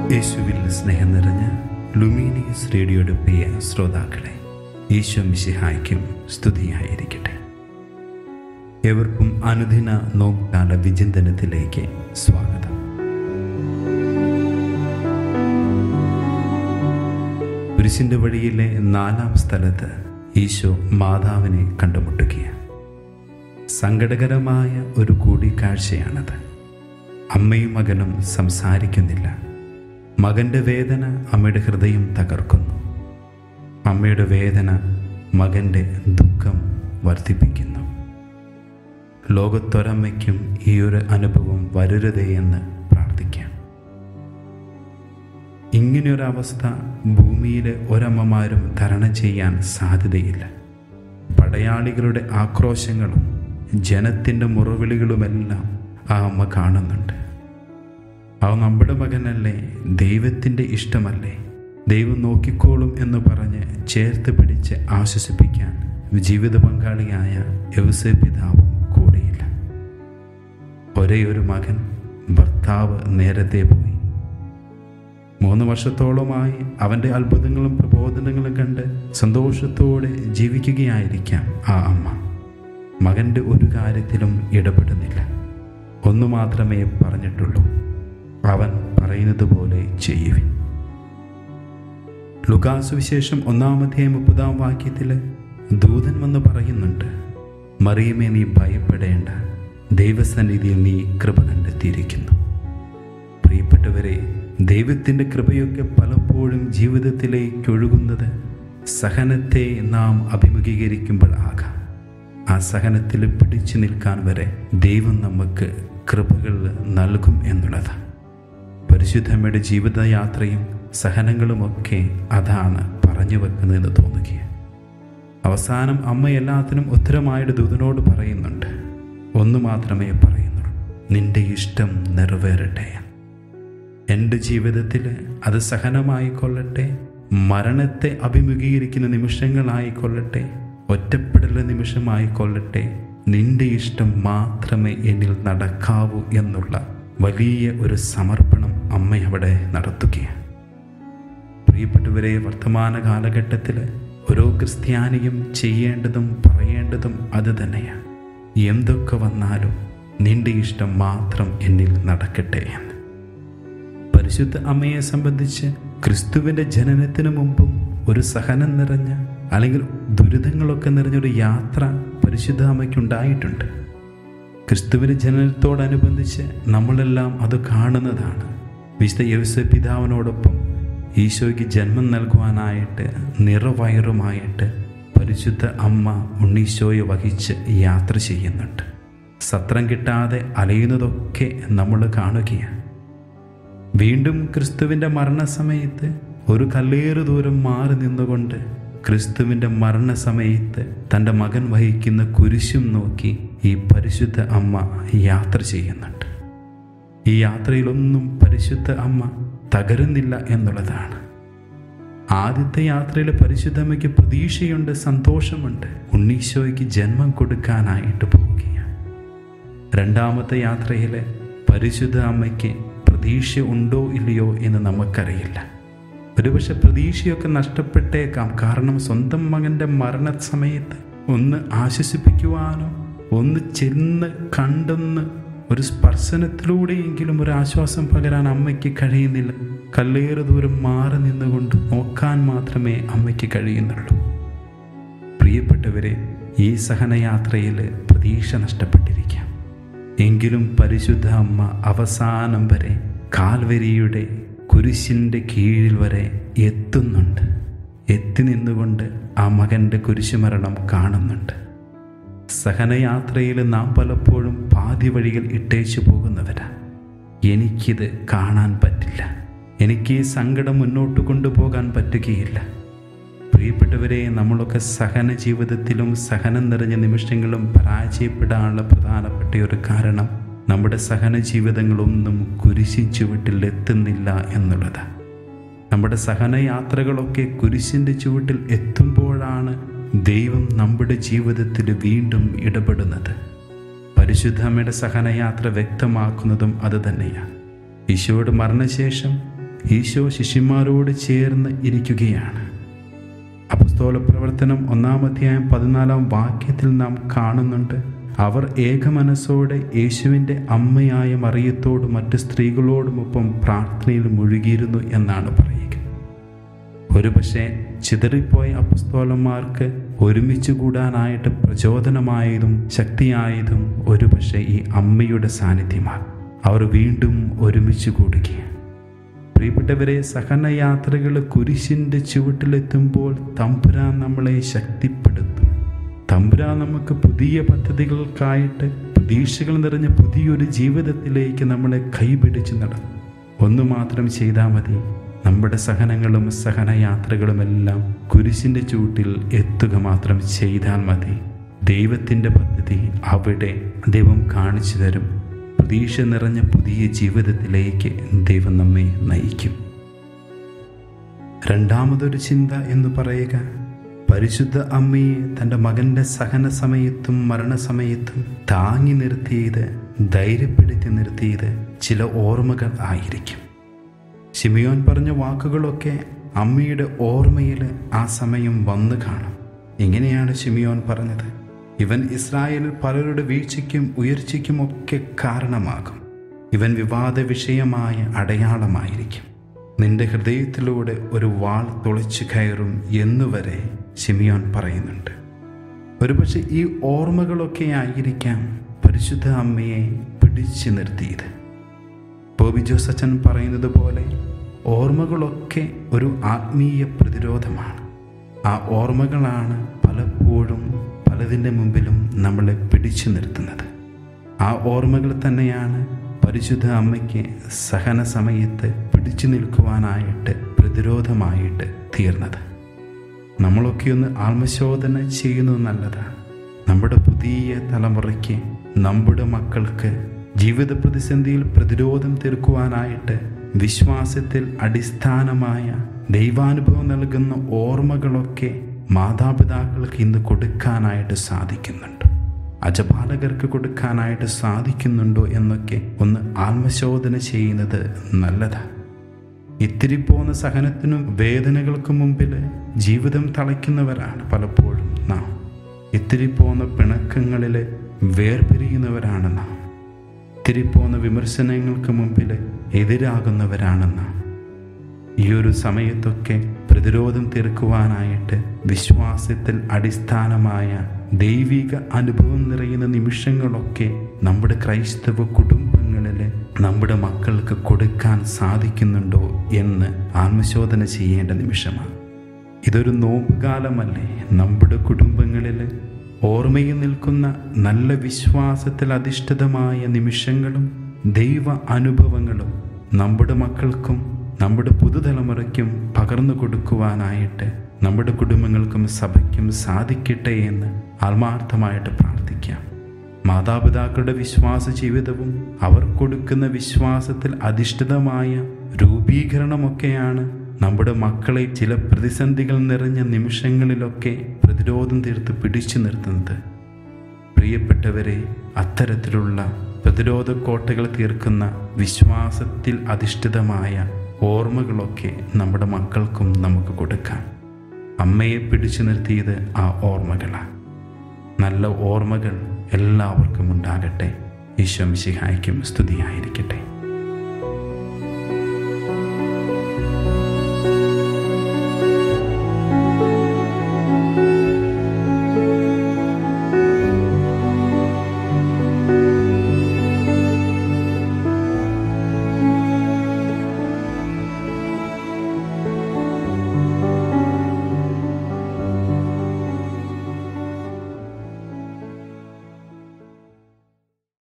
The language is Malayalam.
യേശുവിൽ സ്നേഹം നിറഞ്ഞ ലുമീനിയസ് റേഡിയോയുടെ പ്രിയ ശ്രോതാക്കളെ ഈശോ മിശിഹായ്ക്കും സ്തുതിയായിരിക്കട്ടെ ഏവർക്കും അനുദിന നോക്കാല വിചിന്തനത്തിലേക്ക് സ്വാഗതം കുരിശിൻ്റെ വഴിയിലെ നാലാം സ്ഥലത്ത് ഈശോ മാതാവിനെ കണ്ടുമുട്ടുകയാണ് സങ്കടകരമായ ഒരു കൂടിക്കാഴ്ചയാണത് അമ്മയും മകനും സംസാരിക്കുന്നില്ല മകൻ്റെ വേദന അമ്മയുടെ ഹൃദയം തകർക്കുന്നു അമ്മയുടെ വേദന മകൻ്റെ ദുഃഖം വർദ്ധിപ്പിക്കുന്നു ലോകത്തൊരമ്മയ്ക്കും ഈ ഒരു അനുഭവം വരരുതേ എന്ന് പ്രാർത്ഥിക്കാം ഇങ്ങനെയൊരവസ്ഥ ഭൂമിയിലെ ഒരമ്മമാരും തരണം ചെയ്യാൻ സാധ്യതയില്ല പടയാളികളുടെ ആക്രോശങ്ങളും ജനത്തിൻ്റെ മുറവിളികളുമെല്ലാം ആ അമ്മ കാണുന്നുണ്ട് ആ നമ്മുടെ മകനല്ലേ ദൈവത്തിൻ്റെ ഇഷ്ടമല്ലേ ദൈവം നോക്കിക്കോളും എന്ന് പറഞ്ഞ് ചേർത്ത് പിടിച്ച് ആശ്വസിപ്പിക്കാൻ ജീവിത പങ്കാളിയായ യവസ പിതാവും കൂടിയില്ല ഒരേ ഒരു മകൻ ഭർത്താവ് നേരത്തെ പോയി മൂന്ന് വർഷത്തോളമായി അവൻ്റെ അത്ഭുതങ്ങളും പ്രബോധനങ്ങളും കണ്ട് സന്തോഷത്തോടെ ജീവിക്കുകയായിരിക്കാം ആ അമ്മ മകൻ്റെ ഒരു കാര്യത്തിലും ഇടപെടുന്നില്ല ഒന്നു മാത്രമേ പറഞ്ഞിട്ടുള്ളൂ അവൻ പറയുന്നത് പോലെ ചെയ്യുവിൻ ലുകാസുവിശേഷം ഒന്നാമത്തെ മുപ്പതാം വാക്യത്തിൽ ദൂതൻ വന്ന് പറയുന്നുണ്ട് മറിയമേ നീ ഭയപ്പെടേണ്ട ദൈവസന്നിധിയിൽ നീ കൃപ കണ്ടെത്തിയിരിക്കുന്നു പ്രിയപ്പെട്ടവരെ ദൈവത്തിൻ്റെ കൃപയൊക്കെ പലപ്പോഴും ജീവിതത്തിലേക്ക് ഒഴുകുന്നത് സഹനത്തെ നാം അഭിമുഖീകരിക്കുമ്പോൾ ആകാം ആ സഹനത്തിൽ പിടിച്ചു നിൽക്കാൻ വരെ ദൈവം നമുക്ക് കൃപകൾ നൽകും എന്നുള്ളതാണ് പരിശുദ്ധമ്മയുടെ ജീവിതയാത്രയും സഹനങ്ങളുമൊക്കെ അതാണ് പറഞ്ഞു വെക്കുന്നതെന്ന് തോന്നുകയാണ് അവസാനം അമ്മ എല്ലാത്തിനും ഉത്തരമായിട്ട് ദൂതനോട് പറയുന്നുണ്ട് ഒന്ന് മാത്രമേ പറയുന്നുള്ളൂ നിന്റെ ഇഷ്ടം നിറവേറട്ടെ എൻ്റെ ജീവിതത്തിൽ അത് സഹനമായിക്കൊള്ളട്ടെ മരണത്തെ അഭിമുഖീകരിക്കുന്ന നിമിഷങ്ങളായിക്കൊള്ളട്ടെ ഒറ്റപ്പെടൽ നിമിഷമായിക്കൊള്ളട്ടെ നിന്റെ ഇഷ്ടം മാത്രമേ എന്നിൽ നടക്കാവൂ എന്നുള്ള വലിയ ഒരു സമർപ്പണം അമ്മ അവിടെ നടത്തുകയാണ് പ്രിയപ്പെട്ടവരെ വർത്തമാന കാലഘട്ടത്തിൽ ഓരോ ക്രിസ്ത്യാനിയും ചെയ്യേണ്ടതും പറയേണ്ടതും അത് തന്നെയാണ് എന്തൊക്കെ വന്നാലും നിന്റെ ഇഷ്ടം മാത്രം എന്നിൽ നടക്കട്ടെ എന്ന് പരിശുദ്ധ അമ്മയെ സംബന്ധിച്ച് ക്രിസ്തുവിൻ്റെ ജനനത്തിന് മുമ്പും ഒരു സഹനം നിറഞ്ഞ അല്ലെങ്കിൽ ദുരിതങ്ങളൊക്കെ നിറഞ്ഞൊരു യാത്ര പരിശുദ്ധ അമ്മയ്ക്കുണ്ടായിട്ടുണ്ട് ക്രിസ്തുവിൻ്റെ ജനനത്തോടനുബന്ധിച്ച് നമ്മളെല്ലാം അത് കാണുന്നതാണ് വിശുദ്ധ യവസ പിതാവിനോടൊപ്പം ഈശോയ്ക്ക് ജന്മം നൽകുവാനായിട്ട് നിറവയറുമായിട്ട് പരിശുദ്ധ അമ്മ ഉണ്ണീശോയെ വഹിച്ച് യാത്ര ചെയ്യുന്നുണ്ട് സത്രം കിട്ടാതെ അലയുന്നതൊക്കെ നമ്മൾ കാണുകയാണ് വീണ്ടും ക്രിസ്തുവിൻ്റെ മരണസമയത്ത് ഒരു കല്ലേറ് ദൂരം മാറി നിന്നുകൊണ്ട് ക്രിസ്തുവിൻ്റെ മരണസമയത്ത് തൻ്റെ മകൻ വഹിക്കുന്ന കുരിശും നോക്കി ഈ പരിശുദ്ധ അമ്മ യാത്ര ചെയ്യുന്നുണ്ട് ഈ യാത്രയിലൊന്നും പരിശുദ്ധ അമ്മ തകരുന്നില്ല എന്നുള്ളതാണ് ആദ്യത്തെ യാത്രയിൽ പരിശുദ്ധമ്മയ്ക്ക് പ്രതീക്ഷയുണ്ട് സന്തോഷമുണ്ട് ഉണ്ണീശോയ്ക്ക് ജന്മം കൊടുക്കാനായിട്ട് പോവുകയാണ് രണ്ടാമത്തെ യാത്രയിൽ പരിശുദ്ധ അമ്മയ്ക്ക് പ്രതീക്ഷ ഉണ്ടോ ഇല്ലയോ എന്ന് നമുക്കറിയില്ല ഒരുപക്ഷെ പ്രതീക്ഷയൊക്കെ നഷ്ടപ്പെട്ടേക്കാം കാരണം സ്വന്തം മകൻ്റെ മരണസമയത്ത് ഒന്ന് ആശ്വസിപ്പിക്കുവാനോ ഒന്ന് ചെന്ന് കണ്ടെന്ന് ഒരു സ്പർശനത്തിലൂടെയെങ്കിലും ഒരു ആശ്വാസം പകരാൻ അമ്മയ്ക്ക് കഴിയുന്നില്ല കല്ലേറെ ദൂരം മാറി നിന്നുകൊണ്ട് നോക്കാൻ മാത്രമേ അമ്മയ്ക്ക് കഴിയുന്നുള്ളൂ പ്രിയപ്പെട്ടവരെ ഈ സഹനയാത്രയിൽ പ്രതീക്ഷ നഷ്ടപ്പെട്ടിരിക്കാം എങ്കിലും പരിശുദ്ധ അമ്മ അവസാനം വരെ കാൽവരിയുടെ കുരിശിൻ്റെ കീഴിൽ വരെ എത്തുന്നുണ്ട് എത്തി നിന്നുകൊണ്ട് ആ മകൻ്റെ കുരിശുമരണം കാണുന്നുണ്ട് സഹനയാത്രയിൽ നാം പലപ്പോഴും പാതി വഴികൾ ഇട്ടേച്ചു പോകുന്നവരാ എനിക്കിത് കാണാൻ പറ്റില്ല എനിക്ക് ഈ സങ്കടം മുന്നോട്ട് കൊണ്ടുപോകാൻ പറ്റുകയില്ല പ്രിയപ്പെട്ടവരെ നമ്മളൊക്കെ സഹന ജീവിതത്തിലും സഹനം നിറഞ്ഞ നിമിഷങ്ങളും പരാജയപ്പെടാനുള്ള പ്രധാനപ്പെട്ട ഒരു കാരണം നമ്മുടെ സഹന ജീവിതങ്ങളൊന്നും കുരിശിൻ ചുവട്ടിൽ എത്തുന്നില്ല എന്നുള്ളത് നമ്മുടെ സഹനയാത്രകളൊക്കെ കുരിശിൻ്റെ ചുവട്ടിൽ എത്തുമ്പോഴാണ് ദൈവം നമ്മുടെ ജീവിതത്തിൽ വീണ്ടും ഇടപെടുന്നത് പരിശുദ്ധമ്മയുടെ സഹനയാത്ര വ്യക്തമാക്കുന്നതും അത് തന്നെയാണ് ഈശോയുടെ മരണശേഷം ഈശോ ശിഷ്യന്മാരോട് ചേർന്ന് ഇരിക്കുകയാണ് അപസ്തോല പ്രവർത്തനം ഒന്നാം അധ്യായം പതിനാലാം വാക്യത്തിൽ നാം കാണുന്നുണ്ട് അവർ ഏകമനസ്സോടെ യേശുവിൻ്റെ അമ്മയായ മറിയത്തോടും മറ്റ് സ്ത്രീകളോടുമൊപ്പം പ്രാർത്ഥനയിൽ മുഴുകിയിരുന്നു എന്നാണ് പറയുക ഒരുപക്ഷെ ചിതറിപ്പോയ അപസ്തോലന്മാർക്ക് ഒരുമിച്ച് കൂടാനായിട്ട് പ്രചോദനമായതും ശക്തിയായതും ഒരുപക്ഷെ ഈ അമ്മയുടെ സാന്നിധ്യമാണ് അവർ വീണ്ടും ഒരുമിച്ച് കൂടുകയാണ് പ്രിയപ്പെട്ടവരെ സഹനയാത്രകൾ കുരിശിൻ്റെ ചുവട്ടിലെത്തുമ്പോൾ തമ്പുരാൻ നമ്മളെ ശക്തിപ്പെടുത്തും തമ്പുരാൻ നമുക്ക് പുതിയ പദ്ധതികൾക്കായിട്ട് പ്രതീക്ഷകൾ നിറഞ്ഞ പുതിയൊരു ജീവിതത്തിലേക്ക് നമ്മളെ കൈപിടിച്ച് നടത്തും ഒന്നു മാത്രം ചെയ്താൽ മതി നമ്മുടെ സഹനങ്ങളും സഹനയാത്രകളുമെല്ലാം കുരിശിൻ്റെ ചൂട്ടിൽ എത്തുക മാത്രം ചെയ്താൽ മതി ദൈവത്തിൻ്റെ പദ്ധതി അവിടെ ദൈവം കാണിച്ചു തരും പ്രതീക്ഷ നിറഞ്ഞ പുതിയ ജീവിതത്തിലേക്ക് ദൈവം നമ്മെ നയിക്കും രണ്ടാമതൊരു ചിന്ത എന്ന് പറയുക പരിശുദ്ധ അമ്മയെ തൻ്റെ മകൻ്റെ സഹന സമയത്തും മരണസമയത്തും താങ്ങി നിർത്തിയത് ധൈര്യപ്പെടുത്തി നിർത്തിയത് ചില ഓർമ്മകൾ ആയിരിക്കും ശിമിയോൻ പറഞ്ഞ വാക്കുകളൊക്കെ അമ്മയുടെ ഓർമ്മയിൽ ആ സമയം വന്നു കാണും ഇങ്ങനെയാണ് ശിമിയോൻ പറഞ്ഞത് ഇവൻ ഇസ്രായേലിൽ പലരുടെ വീഴ്ചയ്ക്കും ഉയർച്ചയ്ക്കും ഒക്കെ കാരണമാകും ഇവൻ വിവാദ വിഷയമായ അടയാളമായിരിക്കും നിന്റെ ഹൃദയത്തിലൂടെ ഒരു വാൾ തുളച്ചു കയറും എന്നുവരെ ശിമിയോൻ പറയുന്നുണ്ട് ഒരുപക്ഷെ ഈ ഓർമ്മകളൊക്കെ ആയിരിക്കാം പരിശുദ്ധ അമ്മയെ പിടിച്ചു നിർത്തിയത് ബോബി ജോസച്ചൻ പറയുന്നത് പോലെ ഓർമ്മകളൊക്കെ ഒരു ആത്മീയ പ്രതിരോധമാണ് ആ ഓർമ്മകളാണ് പലപ്പോഴും പലതിൻ്റെ മുമ്പിലും നമ്മളെ പിടിച്ചു നിർത്തുന്നത് ആ ഓർമ്മകൾ തന്നെയാണ് പരിശുദ്ധ അമ്മയ്ക്ക് സഹന സമയത്ത് പിടിച്ചു നിൽക്കുവാനായിട്ട് പ്രതിരോധമായിട്ട് തീർന്നത് നമ്മളൊക്കെ ഒന്ന് ആത്മശോധന ചെയ്യുന്നത് നല്ലതാണ് നമ്മുടെ പുതിയ തലമുറയ്ക്ക് നമ്മുടെ മക്കൾക്ക് ജീവിത പ്രതിസന്ധിയിൽ പ്രതിരോധം തീർക്കുവാനായിട്ട് വിശ്വാസത്തിൽ അടിസ്ഥാനമായ ദൈവാനുഭവം നൽകുന്ന ഓർമ്മകളൊക്കെ മാതാപിതാക്കൾക്ക് ഇന്ന് കൊടുക്കാനായിട്ട് സാധിക്കുന്നുണ്ട് അജപാലകർക്ക് കൊടുക്കാനായിട്ട് സാധിക്കുന്നുണ്ടോ എന്നൊക്കെ ഒന്ന് ആത്മശോധന ചെയ്യുന്നത് നല്ലതാണ് ഇത്തിരി പോകുന്ന സഹനത്തിനും വേദനകൾക്കും മുമ്പിൽ ജീവിതം തളയ്ക്കുന്നവരാണ് പലപ്പോഴും നാം ഇത്തിരി പോകുന്ന പിണക്കങ്ങളിൽ വേർപിരിയുന്നവരാണ് നാം ഇത്തിരി പോകുന്ന വിമർശനങ്ങൾക്ക് മുമ്പിൽ എതിരാകുന്നവരാണ് നാം ഈ ഒരു സമയത്തൊക്കെ പ്രതിരോധം തീർക്കുവാനായിട്ട് വിശ്വാസത്തിൽ അടിസ്ഥാനമായ ദൈവിക അനുഭവം നിറയുന്ന നിമിഷങ്ങളൊക്കെ നമ്മുടെ ക്രൈസ്തവ കുടുംബങ്ങളിൽ നമ്മുടെ മക്കൾക്ക് കൊടുക്കാൻ സാധിക്കുന്നുണ്ടോ എന്ന് ആത്മശോധന ചെയ്യേണ്ട നിമിഷമാണ് ഇതൊരു നോമ്പുകാലമല്ലേ നമ്മുടെ കുടുംബങ്ങളിൽ ഓർമ്മയിൽ നിൽക്കുന്ന നല്ല വിശ്വാസത്തിൽ അധിഷ്ഠിതമായ നിമിഷങ്ങളും ദൈവ അനുഭവങ്ങളും നമ്മുടെ മക്കൾക്കും നമ്മുടെ പുതുതലമുറയ്ക്കും പകർന്നു കൊടുക്കുവാനായിട്ട് നമ്മുടെ കുടുംബങ്ങൾക്കും സഭയ്ക്കും സാധിക്കട്ടെ എന്ന് ആത്മാർത്ഥമായിട്ട് പ്രാർത്ഥിക്കാം മാതാപിതാക്കളുടെ വിശ്വാസ ജീവിതവും അവർ കൊടുക്കുന്ന വിശ്വാസത്തിൽ അധിഷ്ഠിതമായ രൂപീകരണമൊക്കെയാണ് നമ്മുടെ മക്കളെ ചില പ്രതിസന്ധികൾ നിറഞ്ഞ നിമിഷങ്ങളിലൊക്കെ പ്രതിരോധം തീർത്ത് പിടിച്ചു നിർത്തുന്നത് പ്രിയപ്പെട്ടവരെ അത്തരത്തിലുള്ള പ്രതിരോധ കോട്ടകൾ തീർക്കുന്ന വിശ്വാസത്തിൽ അധിഷ്ഠിതമായ ഓർമ്മകളൊക്കെ നമ്മുടെ മക്കൾക്കും നമുക്ക് കൊടുക്കാം അമ്മയെ പിടിച്ചു നിർത്തിയത് ആ ഓർമ്മകളാണ് നല്ല ഓർമ്മകൾ എല്ലാവർക്കും ഉണ്ടാകട്ടെ ഈശോ മിശിഹായ്ക്കും സ്തുതിയായിരിക്കട്ടെ